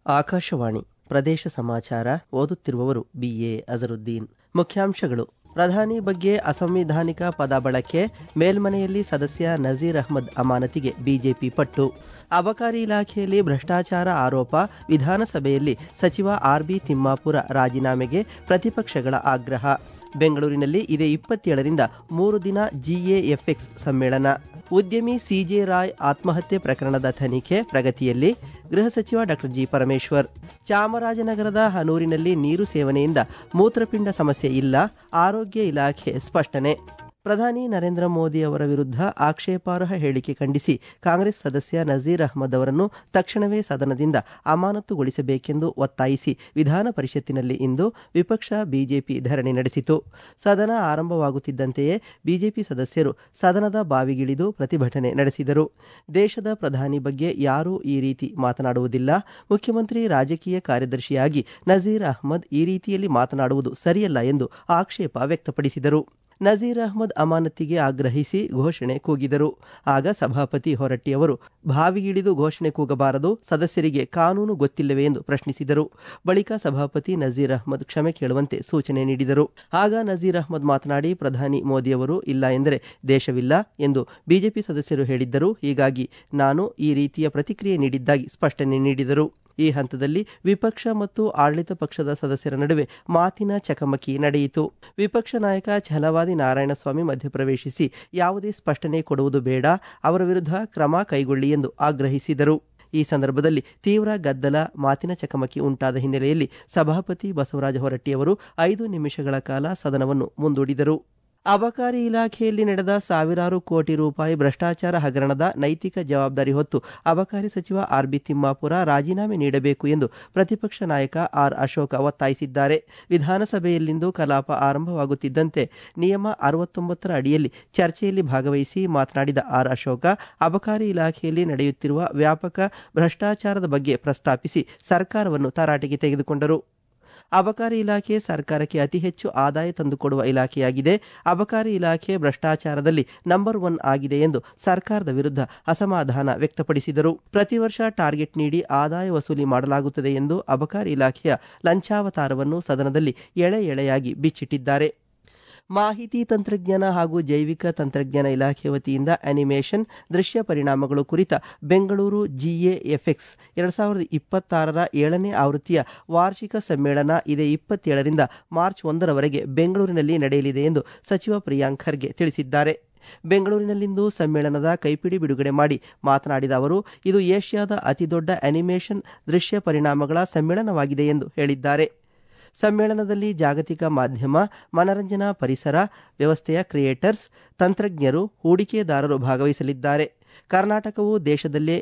ಆಕಾಶವಾಣಿ ಪ್ರದೇಶ ಸಮಾಚಾರ ಓದುತ್ತಿರುವವರು ಬಿಎ ಅಜರುದ್ದೀನ್ ಮುಖ್ಯಾಂಶಗಳು ಪ್ರಧಾನಿ ಬಗ್ಗೆ ಅಸಂವಿಧಾನಿಕ ಪದ ಬಳಕೆ ಮೇಲ್ಮನೆಯಲ್ಲಿ ಸದಸ್ಯ ನಜೀರ್ ಅಹ್ಮದ್ ಅಮಾನತಿಗೆ ಬಿಜೆಪಿ ಪಟ್ಟು ಅಬಕಾರಿ ಇಲಾಖೆಯಲ್ಲಿ ಭ್ರಷ್ಟಾಚಾರ ಆರೋಪ ವಿಧಾನಸಭೆಯಲ್ಲಿ ಸಚಿವ ಆರ್ಬಿ ತಿಮ್ಮಾಪುರ ರಾಜೀನಾಮೆಗೆ ಪ್ರತಿಪಕ್ಷಗಳ ಆಗ್ರಹ ಬೆಂಗಳೂರಿನಲ್ಲಿ ಇದೇ ಇಪ್ಪತ್ತೇಳರಿಂದ ಮೂರು ದಿನ ಜಿಎಎಫ್ಎಕ್ಸ್ ಸಮ್ಮೇಳನ ಉದ್ಯಮಿ ಸಿಜೆ ರಾಯ್ ಆತ್ಮಹತ್ಯೆ ಪ್ರಕರಣದ ತನಿಖೆ ಪ್ರಗತಿಯಲ್ಲಿ ಗೃಹ ಸಚಿವ ಡಾಕ್ಟರ್ ಜಿ ಪರಮೇಶ್ವರ್ ಚಾಮರಾಜನಗರದ ಹನೂರಿನಲ್ಲಿ ನೀರು ಸೇವನೆಯಿಂದ ಮೂತ್ರಪಿಂಡ ಸಮಸ್ಯೆ ಇಲ್ಲ ಆರೋಗ್ಯ ಇಲಾಖೆ ಸ್ಪಷ್ಟನೆ ಪ್ರಧಾನಿ ನರೇಂದ್ರ ಮೋದಿ ಅವರ ವಿರುದ್ಧ ಆಕ್ಷೇಪಾರ್ಹ ಹೇಳಿಕೆ ಖಂಡಿಸಿ ಕಾಂಗ್ರೆಸ್ ಸದಸ್ಯ ನಜೀರ್ ಅಹ್ಮದ್ ಅವರನ್ನು ತಕ್ಷಣವೇ ಸದನದಿಂದ ಅಮಾನತುಗೊಳಿಸಬೇಕೆಂದು ಒತ್ತಾಯಿಸಿ ವಿಧಾನ ಪರಿಷತ್ತಿನಲ್ಲಿ ಇಂದು ವಿಪಕ್ಷ ಬಿಜೆಪಿ ಧರಣಿ ನಡೆಸಿತು ಸದನ ಆರಂಭವಾಗುತ್ತಿದ್ದಂತೆಯೇ ಬಿಜೆಪಿ ಸದಸ್ಯರು ಸದನದ ಬಾವಿಗಿಳಿದು ಪ್ರತಿಭಟನೆ ನಡೆಸಿದರು ದೇಶದ ಪ್ರಧಾನಿ ಬಗ್ಗೆ ಯಾರೂ ಈ ರೀತಿ ಮಾತನಾಡುವುದಿಲ್ಲ ಮುಖ್ಯಮಂತ್ರಿ ರಾಜಕೀಯ ಕಾರ್ಯದರ್ಶಿಯಾಗಿ ನಜೀರ್ ಅಹ್ಮದ್ ಈ ರೀತಿಯಲ್ಲಿ ಮಾತನಾಡುವುದು ಸರಿಯಲ್ಲ ಎಂದು ಆಕ್ಷೇಪ ವ್ಯಕ್ತಪಡಿಸಿದರು ನಜೀರ್ ಅಹ್ಮದ್ ಅಮಾನತಿಗೆ ಆಗ್ರಹಿಸಿ ಘೋಷಣೆ ಕೂಗಿದರು ಆಗ ಸಭಾಪತಿ ಹೊರಟ್ಟಿಯವರು ಬಾವಿಗಿಳಿದು ಘೋಷಣೆ ಕೂಗಬಾರದು ಸದಸ್ಯರಿಗೆ ಕಾನೂನು ಗೊತ್ತಿಲ್ಲವೇ ಎಂದು ಪ್ರಶ್ನಿಸಿದರು ಬಳಿಕ ಸಭಾಪತಿ ನಜೀರ್ ಅಹ್ಮದ್ ಕ್ಷಮೆ ಕೇಳುವಂತೆ ಸೂಚನೆ ನೀಡಿದರು ಆಗ ನಜೀರ್ ಅಹ್ಮದ್ ಮಾತನಾಡಿ ಪ್ರಧಾನಿ ಮೋದಿಯವರು ಇಲ್ಲ ಎಂದರೆ ದೇಶವಿಲ್ಲ ಎಂದು ಬಿಜೆಪಿ ಸದಸ್ಯರು ಹೇಳಿದ್ದರು ಹೀಗಾಗಿ ನಾನು ಈ ರೀತಿಯ ಪ್ರತಿಕ್ರಿಯೆ ನೀಡಿದ್ದಾಗಿ ಸ್ಪಷ್ಟನೆ ನೀಡಿದರು ಈ ಹಂತದಲ್ಲಿ ವಿಪಕ್ಷ ಮತ್ತು ಆಡಳಿತ ಪಕ್ಷದ ಸದಸ್ಯರ ನಡುವೆ ಮಾತಿನ ಚಕಮಕಿ ನಡೆಯಿತು ವಿಪಕ್ಷ ನಾಯಕ ಛಲವಾದಿ ನಾರಾಯಣಸ್ವಾಮಿ ಮಧ್ಯಪ್ರವೇಶಿಸಿ ಯಾವುದೇ ಸ್ಪಷ್ಟನೆ ಕೊಡುವುದು ಬೇಡ ಅವರ ವಿರುದ್ಧ ಕ್ರಮ ಕೈಗೊಳ್ಳಿ ಎಂದು ಆಗ್ರಹಿಸಿದರು ಈ ಸಂದರ್ಭದಲ್ಲಿ ತೀವ್ರ ಗದ್ದಲ ಮಾತಿನ ಚಕಮಕಿ ಉಂಟಾದ ಹಿನ್ನೆಲೆಯಲ್ಲಿ ಸಭಾಪತಿ ಬಸವರಾಜ ಹೊರಟ್ಟಿಯವರು ಐದು ನಿಮಿಷಗಳ ಕಾಲ ಸದನವನ್ನು ಮುಂದೂಡಿದರು ಅಬಕಾರಿ ಇಲಾಖೆಯಲ್ಲಿ ನಡೆದ ಸಾವಿರಾರು ಕೋಟಿ ರೂಪಾಯಿ ಭ್ರಷ್ಟಾಚಾರ ಹಗರಣದ ನೈತಿಕ ಜವಾಬ್ದಾರಿ ಹೊತ್ತು ಅಬಕಾರಿ ಸಚಿವ ಆರ್ಬಿ ತಿಮ್ಮಾಪುರ ರಾಜೀನಾಮೆ ನೀಡಬೇಕು ಎಂದು ಪ್ರತಿಪಕ್ಷ ನಾಯಕ ಆರ್ ಅಶೋಕ ಒತ್ತಾಯಿಸಿದ್ದಾರೆ ವಿಧಾನಸಭೆಯಲ್ಲಿಂದು ಕಲಾಪ ಆರಂಭವಾಗುತ್ತಿದ್ದಂತೆ ನಿಯಮ ಅರವತ್ತೊಂಬತ್ತರ ಅಡಿಯಲ್ಲಿ ಚರ್ಚೆಯಲ್ಲಿ ಭಾಗವಹಿಸಿ ಮಾತನಾಡಿದ ಆರ್ ಅಶೋಕ ಅಬಕಾರಿ ಇಲಾಖೆಯಲ್ಲಿ ನಡೆಯುತ್ತಿರುವ ವ್ಯಾಪಕ ಭ್ರಷ್ಟಾಚಾರದ ಬಗ್ಗೆ ಪ್ರಸ್ತಾಪಿಸಿ ಸರ್ಕಾರವನ್ನು ತರಾಟೆಗೆ ತೆಗೆದುಕೊಂಡರು ಅಬಕಾರಿ ಇಲಾಖೆ ಸರ್ಕಾರಕ್ಕೆ ಅತಿ ಹೆಚ್ಚು ಆದಾಯ ತಂದುಕೊಡುವ ಇಲಾಖೆಯಾಗಿದೆ ಅಬಕಾರಿ ಇಲಾಖೆ ಭ್ರಷ್ಟಾಚಾರದಲ್ಲಿ ನಂಬರ್ ಒನ್ ಆಗಿದೆ ಎಂದು ಸರ್ಕಾರದ ವಿರುದ್ಧ ಅಸಮಾಧಾನ ವ್ಯಕ್ತಪಡಿಸಿದರು ಪ್ರತಿ ವರ್ಷ ಟಾರ್ಗೆಟ್ ನೀಡಿ ಆದಾಯ ವಸೂಲಿ ಮಾಡಲಾಗುತ್ತದೆ ಎಂದು ಅಬಕಾರಿ ಇಲಾಖೆಯ ಲಂಚಾವತಾರವನ್ನು ಸದನದಲ್ಲಿ ಎಳೆ ಎಳೆಯಾಗಿ ಬಿಚ್ಚಿಟ್ಟಿದ್ದಾರೆ ಮಾಹಿತಿ ತಂತ್ರಜ್ಞಾನ ಹಾಗೂ ಜೈವಿಕ ತಂತ್ರಜ್ಞಾನ ಇಲಾಖೆ ವತಿಯಿಂದ ಅನಿಮೇಷನ್ ದೃಶ್ಯ ಪರಿಣಾಮಗಳು ಕುರಿತ ಬೆಂಗಳೂರು ಜಿಎಎಫ್ಎಕ್ಸ್ ಎರಡ್ ಸಾವಿರದ ಇಪ್ಪತ್ತಾರರ ಏಳನೇ ಆವೃತ್ತಿಯ ವಾರ್ಷಿಕ ಸಮ್ಮೇಳನ ಇದೇ ಇಪ್ಪತ್ತೇಳರಿಂದ ಮಾರ್ಚ್ ಒಂದರವರೆಗೆ ಬೆಂಗಳೂರಿನಲ್ಲಿ ನಡೆಯಲಿದೆ ಎಂದು ಸಚಿವ ಪ್ರಿಯಾಂಕ್ ಖರ್ಗೆ ತಿಳಿಸಿದ್ದಾರೆ ಬೆಂಗಳೂರಿನಲ್ಲಿಂದು ಸಮ್ಮೇಳನದ ಕೈಪಿಡಿ ಬಿಡುಗಡೆ ಮಾಡಿ ಮಾತನಾಡಿದ ಅವರು ಇದು ಏಷ್ಯಾದ ಅತಿದೊಡ್ಡ ಅನಿಮೇಷನ್ ದೃಶ್ಯ ಪರಿಣಾಮಗಳ ಸಮ್ಮೇಳನವಾಗಿದೆ ಎಂದು ಹೇಳಿದ್ದಾರೆ ಸಮ್ಮೇಳನದಲ್ಲಿ ಜಾಗತಿಕ ಮಾಧ್ಯಮ ಮನರಂಜನಾ ಪರಿಸರ ವ್ಯವಸ್ಥೆಯ ಕ್ರಿಯೇಟರ್ಸ್ ತಂತ್ರಜ್ಞರು ಹೂಡಿಕೆದಾರರು ಭಾಗವಹಿಸಲಿದ್ದಾರೆ ಕರ್ನಾಟಕವು ದೇಶದಲ್ಲೇ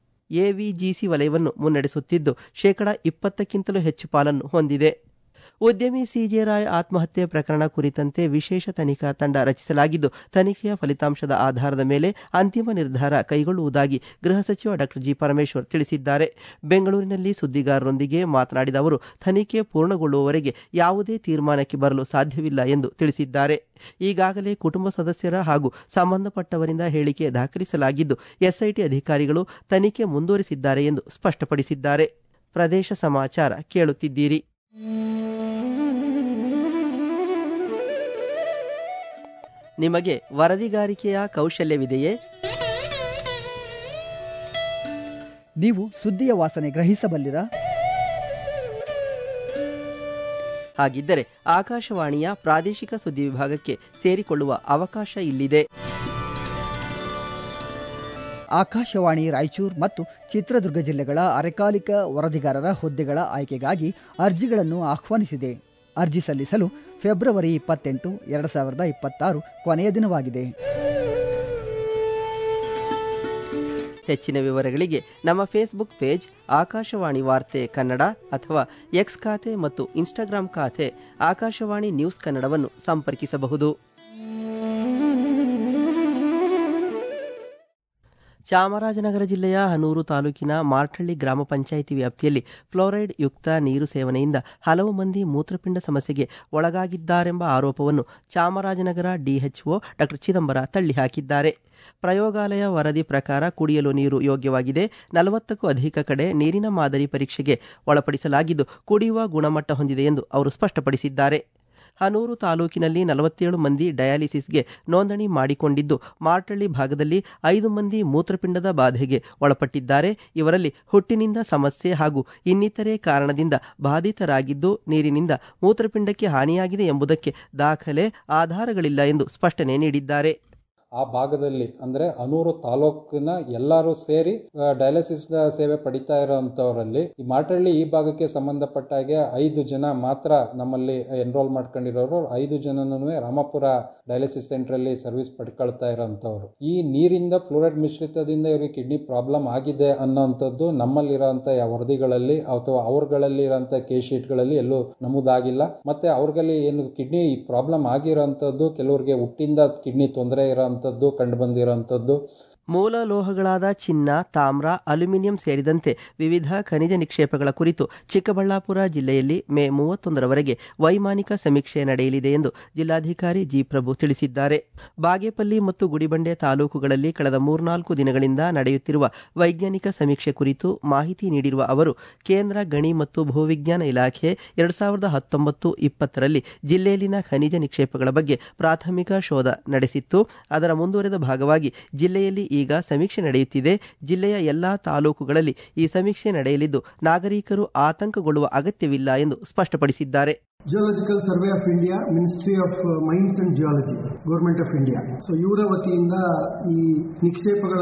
ಎವಿಜಿಸಿ ವಲಯವನ್ನು ಮುನ್ನಡೆಸುತ್ತಿದ್ದು ಶೇಕಡ ಇಪ್ಪತ್ತಕ್ಕಿಂತಲೂ ಹೆಚ್ಚು ಪಾಲನ್ನು ಹೊಂದಿದೆ ಉದ್ಯಮಿ ಸಿಜೆ ರಾಯ್ ಆತ್ಮಹತ್ಯೆ ಪ್ರಕರಣ ಕುರಿತಂತೆ ವಿಶೇಷ ತನಿಖಾ ತಂಡ ರಚಿಸಲಾಗಿದ್ದು ತನಿಖೆಯ ಫಲಿತಾಂಶದ ಆಧಾರದ ಮೇಲೆ ಅಂತಿಮ ನಿರ್ಧಾರ ಕೈಗೊಳ್ಳುವುದಾಗಿ ಗೃಹ ಸಚಿವ ಡಾಕ್ಟರ್ ಜಿ ಪರಮೇಶ್ವರ್ ತಿಳಿಸಿದ್ದಾರೆ ಬೆಂಗಳೂರಿನಲ್ಲಿ ಸುದ್ದಿಗಾರರೊಂದಿಗೆ ಮಾತನಾಡಿದ ಅವರು ತನಿಖೆ ಪೂರ್ಣಗೊಳ್ಳುವವರೆಗೆ ಯಾವುದೇ ತೀರ್ಮಾನಕ್ಕೆ ಬರಲು ಸಾಧ್ಯವಿಲ್ಲ ಎಂದು ತಿಳಿಸಿದ್ದಾರೆ ಈಗಾಗಲೇ ಕುಟುಂಬ ಸದಸ್ಯರ ಹಾಗೂ ಸಂಬಂಧಪಟ್ಟವರಿಂದ ಹೇಳಿಕೆ ದಾಖಲಿಸಲಾಗಿದ್ದು ಎಸ್ಐಟಿ ಅಧಿಕಾರಿಗಳು ತನಿಖೆ ಮುಂದುವರಿಸಿದ್ದಾರೆ ಎಂದು ಸ್ಪಷ್ಟಪಡಿಸಿದ್ದಾರೆ ಪ್ರದೇಶ ಸಮಾಚಾರ ಕೇಳುತ್ತಿದ್ದೀರಿ ನಿಮಗೆ ವರದಿಗಾರಿಕೆಯ ಕೌಶಲ್ಯವಿದೆಯೇ ನೀವು ಸುದ್ದಿಯ ವಾಸನೆ ಗ್ರಹಿಸಬಲ್ಲಿರಾ ಹಾಗಿದ್ದರೆ ಆಕಾಶವಾಣಿಯ ಪ್ರಾದೇಶಿಕ ಸುದ್ದಿ ವಿಭಾಗಕ್ಕೆ ಸೇರಿಕೊಳ್ಳುವ ಅವಕಾಶ ಇಲ್ಲಿದೆ ಆಕಾಶವಾಣಿ ರಾಯಚೂರು ಮತ್ತು ಚಿತ್ರದುರ್ಗ ಜಿಲ್ಲೆಗಳ ಅರೆಕಾಲಿಕ ವರದಿಗಾರರ ಹುದ್ದೆಗಳ ಆಯ್ಕೆಗಾಗಿ ಅರ್ಜಿಗಳನ್ನು ಆಹ್ವಾನಿಸಿದೆ ಅರ್ಜಿ ಸಲ್ಲಿಸಲು ಫೆಬ್ರವರಿ ಇಪ್ಪತ್ತೆಂಟು ಎರಡು ಸಾವಿರದ ಇಪ್ಪತ್ತಾರು ಕೊನೆಯ ದಿನವಾಗಿದೆ ಹೆಚ್ಚಿನ ವಿವರಗಳಿಗೆ ನಮ್ಮ ಫೇಸ್ಬುಕ್ ಪೇಜ್ ಆಕಾಶವಾಣಿ ವಾರ್ತೆ ಕನ್ನಡ ಅಥವಾ ಎಕ್ಸ್ ಖಾತೆ ಮತ್ತು ಇನ್ಸ್ಟಾಗ್ರಾಂ ಖಾತೆ ಆಕಾಶವಾಣಿ ನ್ಯೂಸ್ ಕನ್ನಡವನ್ನು ಸಂಪರ್ಕಿಸಬಹುದು ಚಾಮರಾಜನಗರ ಜಿಲ್ಲೆಯ ಹನೂರು ತಾಲೂಕಿನ ಮಾರ್ಟಳ್ಳಿ ಗ್ರಾಮ ಪಂಚಾಯಿತಿ ವ್ಯಾಪ್ತಿಯಲ್ಲಿ ಫ್ಲೋರೈಡ್ ಯುಕ್ತ ನೀರು ಸೇವನೆಯಿಂದ ಹಲವು ಮಂದಿ ಮೂತ್ರಪಿಂಡ ಸಮಸ್ಯೆಗೆ ಒಳಗಾಗಿದ್ದಾರೆಂಬ ಆರೋಪವನ್ನು ಚಾಮರಾಜನಗರ ಡಿಎಚ್ಒ ಡಾಕ್ಟರ್ ಚಿದಂಬರ ತಳ್ಳಿಹಾಕಿದ್ದಾರೆ ಪ್ರಯೋಗಾಲಯ ವರದಿ ಪ್ರಕಾರ ಕುಡಿಯಲು ನೀರು ಯೋಗ್ಯವಾಗಿದೆ ನಲವತ್ತಕ್ಕೂ ಅಧಿಕ ಕಡೆ ನೀರಿನ ಮಾದರಿ ಪರೀಕ್ಷೆಗೆ ಒಳಪಡಿಸಲಾಗಿದ್ದು ಕುಡಿಯುವ ಗುಣಮಟ್ಟ ಹೊಂದಿದೆ ಎಂದು ಅವರು ಸ್ಪಷ್ಟಪಡಿಸಿದ್ದಾರೆ ಹನೂರು ತಾಲೂಕಿನಲ್ಲಿ ನಲವತ್ತೇಳು ಮಂದಿ ಡಯಾಲಿಸಿಸ್ಗೆ ನೋಂದಣಿ ಮಾಡಿಕೊಂಡಿದ್ದು ಮಾರ್ಟಳ್ಳಿ ಭಾಗದಲ್ಲಿ ಐದು ಮಂದಿ ಮೂತ್ರಪಿಂಡದ ಬಾಧೆಗೆ ಒಳಪಟ್ಟಿದ್ದಾರೆ ಇವರಲ್ಲಿ ಹುಟ್ಟಿನಿಂದ ಸಮಸ್ಯೆ ಹಾಗೂ ಇನ್ನಿತರೆ ಕಾರಣದಿಂದ ಬಾಧಿತರಾಗಿದ್ದು ನೀರಿನಿಂದ ಮೂತ್ರಪಿಂಡಕ್ಕೆ ಹಾನಿಯಾಗಿದೆ ಎಂಬುದಕ್ಕೆ ದಾಖಲೆ ಆಧಾರಗಳಿಲ್ಲ ಎಂದು ಸ್ಪಷ್ಟನೆ ನೀಡಿದ್ದಾರೆ ಆ ಭಾಗದಲ್ಲಿ ಅಂದರೆ ಅನೂರು ತಾಲೂಕಿನ ಎಲ್ಲರೂ ಸೇರಿ ಡಯಾಲಿಸಿಸ್ ಸೇವೆ ಪಡಿತಾ ಇರೋಂಥವರಲ್ಲಿ ಈ ಮಾಟಳ್ಳಿ ಈ ಭಾಗಕ್ಕೆ ಸಂಬಂಧಪಟ್ಟ ಹಾಗೆ ಐದು ಜನ ಮಾತ್ರ ನಮ್ಮಲ್ಲಿ ಎನ್ರೋಲ್ ಮಾಡ್ಕೊಂಡಿರೋರು ಐದು ಜನನೂ ರಾಮಪುರ ಡಯಾಲಿಸಿಸ್ ಸೆಂಟ್ರಲ್ಲಿ ಸರ್ವಿಸ್ ಪಡ್ಕೊಳ್ತಾ ಇರೋಂಥವ್ರು ಈ ನೀರಿಂದ ಫ್ಲೋರೈಡ್ ಮಿಶ್ರಿತದಿಂದ ಇವರಿಗೆ ಕಿಡ್ನಿ ಪ್ರಾಬ್ಲಮ್ ಆಗಿದೆ ಅನ್ನೋಂಥದ್ದು ನಮ್ಮಲ್ಲಿರೋಂಥ ವರದಿಗಳಲ್ಲಿ ಅಥವಾ ಅವ್ರಗಳಲ್ಲಿ ಇರೋಂಥ ಕೇಸ್ ಶೀಟ್ಗಳಲ್ಲಿ ಎಲ್ಲೂ ನಮೂದಾಗಿಲ್ಲ ಮತ್ತೆ ಅವ್ರಲ್ಲಿ ಏನು ಕಿಡ್ನಿ ಪ್ರಾಬ್ಲಮ್ ಆಗಿರೋಂಥದ್ದು ಕೆಲವ್ರಿಗೆ ಹುಟ್ಟಿಂದ ಕಿಡ್ನಿ ತೊಂದರೆ ಇರೋ ಅಂಥದ್ದು ಕಂಡು ಬಂದಿರೋಂಥದ್ದು ಮೂಲ ಲೋಹಗಳಾದ ಚಿನ್ನ ತಾಮ್ರ ಅಲ್ಯೂಮಿನಿಯಂ ಸೇರಿದಂತೆ ವಿವಿಧ ಖನಿಜ ನಿಕ್ಷೇಪಗಳ ಕುರಿತು ಚಿಕ್ಕಬಳ್ಳಾಪುರ ಜಿಲ್ಲೆಯಲ್ಲಿ ಮೇ ಮೂವತ್ತೊಂದರವರೆಗೆ ವೈಮಾನಿಕ ಸಮೀಕ್ಷೆ ನಡೆಯಲಿದೆ ಎಂದು ಜಿಲ್ಲಾಧಿಕಾರಿ ಜಿ ಪ್ರಭು ತಿಳಿಸಿದ್ದಾರೆ ಬಾಗೇಪಲ್ಲಿ ಮತ್ತು ಗುಡಿಬಂಡೆ ತಾಲೂಕುಗಳಲ್ಲಿ ಕಳೆದ ಮೂರ್ನಾಲ್ಕು ದಿನಗಳಿಂದ ನಡೆಯುತ್ತಿರುವ ವೈಜ್ಞಾನಿಕ ಸಮೀಕ್ಷೆ ಕುರಿತು ಮಾಹಿತಿ ನೀಡಿರುವ ಅವರು ಕೇಂದ್ರ ಗಣಿ ಮತ್ತು ಭೂವಿಜ್ಞಾನ ಇಲಾಖೆ ಎರಡ್ ಸಾವಿರದ ಹತ್ತೊಂಬತ್ತು ಇಪ್ಪತ್ತರಲ್ಲಿ ಜಿಲ್ಲೆಯಲ್ಲಿನ ಖನಿಜ ನಿಕ್ಷೇಪಗಳ ಬಗ್ಗೆ ಪ್ರಾಥಮಿಕ ಶೋಧ ನಡೆಸಿತ್ತು ಅದರ ಮುಂದುವರೆದ ಭಾಗವಾಗಿ ಜಿಲ್ಲೆಯಲ್ಲಿ ಈಗ ಸಮೀಕ್ಷೆ ನಡೆಯುತ್ತಿದೆ ಜಿಲ್ಲೆಯ ಎಲ್ಲಾ ತಾಲೂಕುಗಳಲ್ಲಿ ಈ ಸಮೀಕ್ಷೆ ನಡೆಯಲಿದ್ದು ನಾಗರಿಕರು ಆತಂಕಗೊಳ್ಳುವ ಅಗತ್ಯವಿಲ್ಲ ಎಂದು ಸ್ಪಷ್ಟಪಡಿಸಿದ್ದಾರೆ geological survey of India ministry of mines and geology government of India so ಇವರ ವತಿಯಿಂದ ಈ ನಿಕ್ಷೇಪಗಳ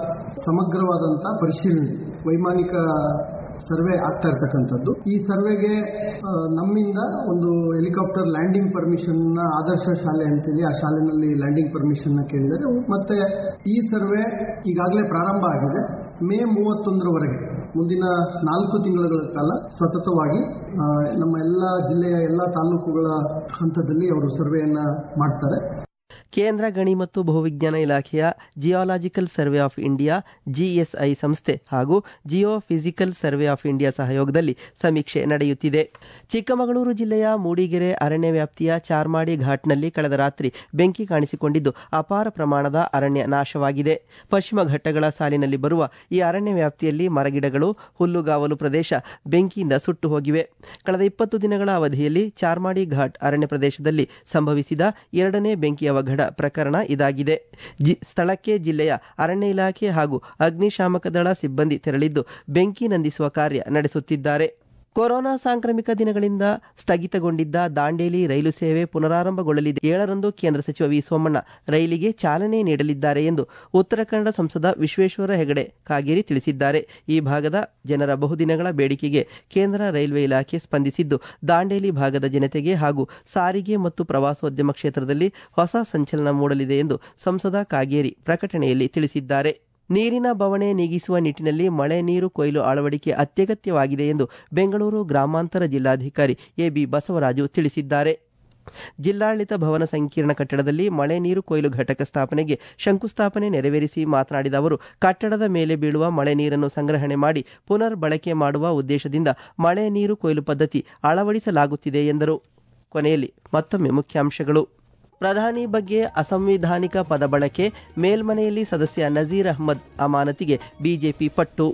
ಸಮಗ್ರವಾದಂತಹ ಪರಿಶೀಲನೆ ವೈಮಾನಿಕ ಸರ್ವೆ ಆಗ್ತಾ ಇರ್ತಕ್ಕಂಥದ್ದು ಈ ಸರ್ವೆಗೆ ನಮ್ಮಿಂದ ಒಂದು ಹೆಲಿಕಾಪ್ಟರ್ ಲ್ಯಾಂಡಿಂಗ್ ಪರ್ಮಿಷನ್ ಆದರ್ಶ ಶಾಲೆ ಅಂತೇಳಿ ಆ ಶಾಲೆನಲ್ಲಿ ಲ್ಯಾಂಡಿಂಗ್ ಪರ್ಮಿಷನ್ ಕೇಳಿದರೆ ಮತ್ತೆ ಈ ಸರ್ವೆ ಈಗಾಗಲೇ ಪ್ರಾರಂಭ ಆಗಿದೆ ಮೇ ಮೂವತ್ತೊಂದರವರೆಗೆ ಮುಂದಿನ ನಾಲ್ಕು ತಿಂಗಳ ಕಾಲ ಸತತವಾಗಿ ನಮ್ಮ ಎಲ್ಲ ಜಿಲ್ಲೆಯ ಎಲ್ಲ ತಾಲೂಕುಗಳ ಹಂತದಲ್ಲಿ ಅವರು ಸರ್ವೆಯನ್ನ ಮಾಡ್ತಾರೆ ಕೇಂದ್ರ ಗಣಿ ಮತ್ತು ಭೂವಿಜ್ಞಾನ ಇಲಾಖೆಯ geological survey of India GSI ಸಂಸ್ಥೆ ಹಾಗೂ geophysical survey of India ಸಹಯೋಗದಲ್ಲಿ ಸಮೀಕ್ಷೆ ನಡೆಯುತ್ತಿದೆ ಚಿಕ್ಕಮಗಳೂರು ಜಿಲ್ಲೆಯ ಮೂಡಿಗೆರೆ ಅರಣ್ಯ ವ್ಯಾಪ್ತಿಯ ಚಾರ್ಮಾಡಿ ಘಾಟ್ನಲ್ಲಿ ಕಳೆದ ರಾತ್ರಿ ಬೆಂಕಿ ಕಾಣಿಸಿಕೊಂಡಿದ್ದು ಅಪಾರ ಪ್ರಮಾಣದ ಅರಣ್ಯ ನಾಶವಾಗಿದೆ ಪಶ್ಚಿಮ ಘಟ್ಟಗಳ ಸಾಲಿನಲ್ಲಿ ಬರುವ ಈ ಅರಣ್ಯ ವ್ಯಾಪ್ತಿಯಲ್ಲಿ ಮರಗಿಡಗಳು ಹುಲ್ಲುಗಾವಲು ಪ್ರದೇಶ ಬೆಂಕಿಯಿಂದ ಸುಟ್ಟು ಹೋಗಿವೆ ಕಳೆದ ಇಪ್ಪತ್ತು ದಿನಗಳ ಅವಧಿಯಲ್ಲಿ ಚಾರ್ಮಾಡಿ ಘಾಟ್ ಅರಣ್ಯ ಪ್ರದೇಶದಲ್ಲಿ ಸಂಭವಿಸಿದ ಎರಡನೇ ಬೆಂಕಿ ಅವಘಡ ಪ್ರಕರಣ ಇದಾಗಿದೆ ಸ್ಥಳಕ್ಕೆ ಜಿಲ್ಲೆಯ ಅರಣ್ಯ ಇಲಾಖೆ ಹಾಗೂ ಅಗ್ನಿಶಾಮಕ ದಳ ಸಿಬ್ಬಂದಿ ತೆರಳಿದ್ದು ಬೆಂಕಿ ನಂದಿಸುವ ಕಾರ್ಯ ನಡೆಸುತ್ತಿದ್ದಾರೆ ಕೊರೋನಾ ಸಾಂಕ್ರಾಮಿಕ ದಿನಗಳಿಂದ ಸ್ಥಗಿತಗೊಂಡಿದ್ದ ದಾಂಡೇಲಿ ರೈಲು ಸೇವೆ ಪುನರಾರಂಭಗೊಳ್ಳಲಿದೆ ಏಳರಂದು ಕೇಂದ್ರ ಸಚಿವ ವಿ ಸೋಮಣ್ಣ ರೈಲಿಗೆ ಚಾಲನೆ ನೀಡಲಿದ್ದಾರೆ ಎಂದು ಉತ್ತರ ಕನ್ನಡ ಸಂಸದ ವಿಶ್ವೇಶ್ವರ ಹೆಗಡೆ ಕಾಗೇರಿ ತಿಳಿಸಿದ್ದಾರೆ ಈ ಭಾಗದ ಜನರ ಬಹುದಿನಗಳ ಬೇಡಿಕೆಗೆ ಕೇಂದ್ರ ರೈಲ್ವೆ ಇಲಾಖೆ ಸ್ಪಂದಿಸಿದ್ದು ದಾಂಡೇಲಿ ಭಾಗದ ಜನತೆಗೆ ಹಾಗೂ ಸಾರಿಗೆ ಮತ್ತು ಪ್ರವಾಸೋದ್ಯಮ ಕ್ಷೇತ್ರದಲ್ಲಿ ಹೊಸ ಸಂಚಲನ ಮೂಡಲಿದೆ ಎಂದು ಸಂಸದ ಕಾಗೇರಿ ಪ್ರಕಟಣೆಯಲ್ಲಿ ತಿಳಿಸಿದ್ದಾರೆ ನೀರಿನ ಬವಣೆ ನೀಗಿಸುವ ನಿಟ್ಟಿನಲ್ಲಿ ಮಳೆ ನೀರು ಕೊಯ್ಲು ಅಳವಡಿಕೆ ಅತ್ಯಗತ್ಯವಾಗಿದೆ ಎಂದು ಬೆಂಗಳೂರು ಗ್ರಾಮಾಂತರ ಜಿಲ್ಲಾಧಿಕಾರಿ ಎಬಿ ಬಸವರಾಜು ತಿಳಿಸಿದ್ದಾರೆ ಜಿಲ್ಲಾಡಳಿತ ಭವನ ಸಂಕೀರ್ಣ ಕಟ್ಟಡದಲ್ಲಿ ಮಳೆ ನೀರು ಕೊಯ್ಲು ಘಟಕ ಸ್ಥಾಪನೆಗೆ ಶಂಕುಸ್ಥಾಪನೆ ನೆರವೇರಿಸಿ ಮಾತನಾಡಿದ ಅವರು ಕಟ್ಟಡದ ಮೇಲೆ ಬೀಳುವ ಮಳೆ ನೀರನ್ನು ಸಂಗ್ರಹಣೆ ಮಾಡಿ ಪುನರ್ ಬಳಕೆ ಮಾಡುವ ಉದ್ದೇಶದಿಂದ ಮಳೆ ನೀರು ಕೊಯ್ಲು ಪದ್ಧತಿ ಅಳವಡಿಸಲಾಗುತ್ತಿದೆ ಎಂದರು ಕೊನೆಯಲ್ಲಿ ಮತ್ತೊಮ್ಮೆ ಮುಖ್ಯಾಂಶಗಳು ಪ್ರಧಾನಿ ಬಗ್ಗೆ ಅಸಂವಿಧಾನಿಕ ಪದ ಬಳಕೆ ಮೇಲ್ಮನೆಯಲ್ಲಿ ಸದಸ್ಯ ನಜೀರ್ ಅಹ್ಮದ್ ಅಮಾನತಿಗೆ ಬಿಜೆಪಿ ಪಟ್ಟು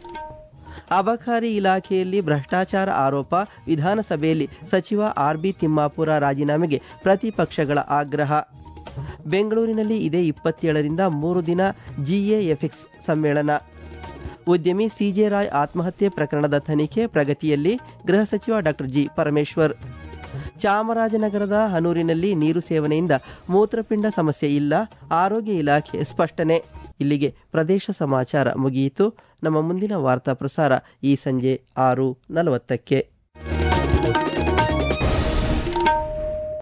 ಅಬಕಾರಿ ಇಲಾಖೆಯಲ್ಲಿ ಭ್ರಷ್ಟಾಚಾರ ಆರೋಪ ವಿಧಾನಸಭೆಯಲ್ಲಿ ಸಚಿವ ಆರ್ಬಿ ತಿಮ್ಮಾಪುರ ರಾಜೀನಾಮೆಗೆ ಪ್ರತಿಪಕ್ಷಗಳ ಆಗ್ರಹ ಬೆಂಗಳೂರಿನಲ್ಲಿ ಇದೇ ಇಪ್ಪತ್ತೇಳರಿಂದ ಮೂರು ದಿನ ಜಿಎಎಫ್ಎಕ್ಸ್ ಸಮ್ಮೇಳನ ಉದ್ಯಮಿ ಸಿಜೆ ರಾಯ್ ಆತ್ಮಹತ್ಯೆ ಪ್ರಕರಣದ ತನಿಖೆ ಪ್ರಗತಿಯಲ್ಲಿ ಗೃಹ ಸಚಿವ ಡಾಕ್ಟರ್ ಜಿ ಪರಮೇಶ್ವರ್ ಚಾಮರಾಜನಗರದ ಹನೂರಿನಲ್ಲಿ ನೀರು ಸೇವನೆಯಿಂದ ಮೂತ್ರಪಿಂಡ ಸಮಸ್ಯೆ ಇಲ್ಲ ಆರೋಗ್ಯ ಇಲಾಖೆ ಸ್ಪಷ್ಟನೆ ಇಲ್ಲಿಗೆ ಪ್ರದೇಶ ಸಮಾಚಾರ ಮುಗಿಯಿತು ನಮ್ಮ ಮುಂದಿನ ವಾರ್ತಾ ಪ್ರಸಾರ ಈ ಸಂಜೆ ಆರು ನಲವತ್ತಕ್ಕೆ